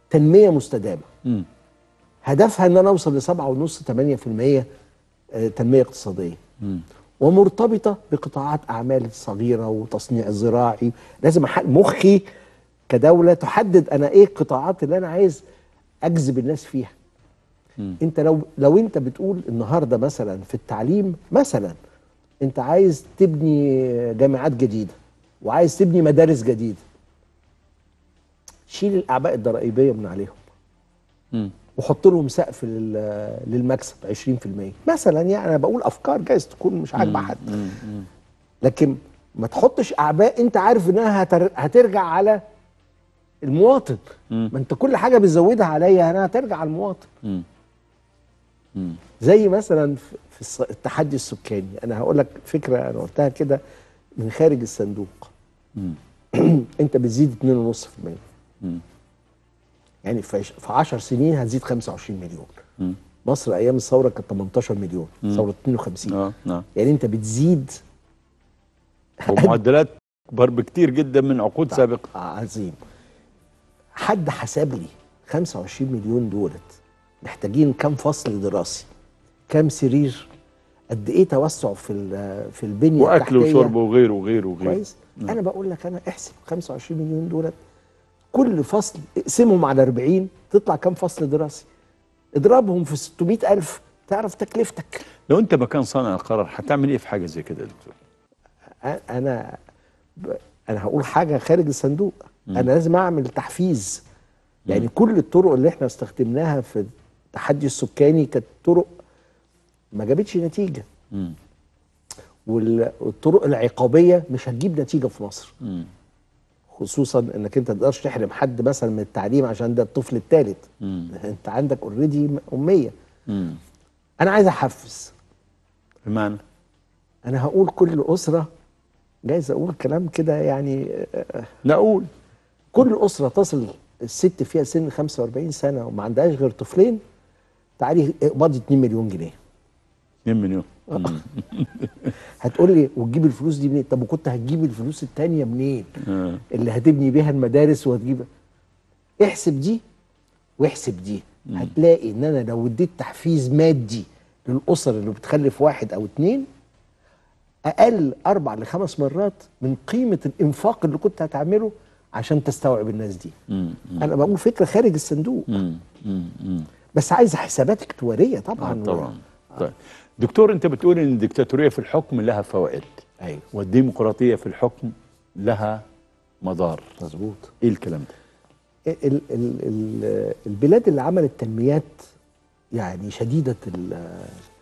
تنميه مستدامه مم. هدفها ان انا اوصل ل 7.5 8% آه، تنميه اقتصاديه مم. ومرتبطه بقطاعات اعمال صغيره وتصنيع زراعي لازم أح- مخي كدوله تحدد انا ايه القطاعات اللي انا عايز اجذب الناس فيها مم. انت لو لو انت بتقول النهارده مثلا في التعليم مثلا انت عايز تبني جامعات جديده وعايز تبني مدارس جديده شيل الاعباء الضرائبيه من عليهم مم. وحط لهم سقف لل- للمكسب 20% مثلا يعني انا بقول افكار جايز تكون مش عاجبه حد مم. مم. لكن ما تحطش اعباء انت عارف انها هتر... هترجع على المواطن مم. ما انت كل حاجه بتزودها عليا انا هترجع على المواطن مم. مم. زي مثلا في في الص- التحدي السكاني انا هقول لك فكره انا قلتها كده من خارج الصندوق مم. انت بتزيد 2.5% مم. يعني في عش- في 10 سنين هتزيد 25 مليون مم. مصر ايام الثوره كانت 18 مليون مم. ثوره 52 اه نعم يعني انت بتزيد ومعدلات اكبر بكتير جدا من عقود سابقه عظيم حد حسب لي 25 مليون دولت محتاجين كام فصل دراسي كام سرير قد ايه توسع في ال- في البنيه واكل التحتية. وشرب وغيره وغيره وغيره كويس انا بقول لك انا احسب 25 مليون دولت كل فصل اقسمهم على 40 تطلع كام فصل دراسي اضربهم في 600 ألف تعرف تكلفتك لو انت مكان صانع القرار هتعمل ايه في حاجه زي كده يا دكتور؟ أ- انا ب... انا هقول حاجه خارج الصندوق مم. انا لازم اعمل تحفيز يعني كل الطرق اللي احنا استخدمناها في التحدي السكاني كانت طرق ما جابتش نتيجه مم. وال- والطرق العقابيه مش هتجيب نتيجه في مصر مم. خصوصا انك انت ما تقدرش تحرم حد مثلا من التعليم عشان ده الطفل الثالث مم. انت عندك اوريدي اميه مم. انا عايز احفز بمعنى انا هقول كل اسره جايز اقول كلام كده يعني آه، لا اقول كل اسره تصل الست فيها سن 45 سنه وما عندهاش غير طفلين تعالي اقبضي 2 مليون جنيه 2 مليون مم. هتقول لي وتجيب الفلوس دي منين طب وكنت هتجيب الفلوس التانية منين آه. اللي هتبني بيها المدارس وهتجيب احسب دي واحسب دي هتلاقي ان انا لو اديت تحفيز مادي للاسر اللي بتخلف واحد او اتنين اقل اربع لخمس مرات من قيمه الانفاق اللي كنت هتعمله عشان تستوعب الناس دي مم. مم. انا بقول فكره خارج الصندوق مم. مم. مم. بس عايزه حسابات اكتواريه طبعا آه طبعا طيب دكتور انت بتقول ان الدكتاتوريه في الحكم لها فوائد ايوه والديمقراطيه في الحكم لها مضار مظبوط ايه الكلام ده ال ال ال البلاد اللي عملت تنميات يعني شديده ال-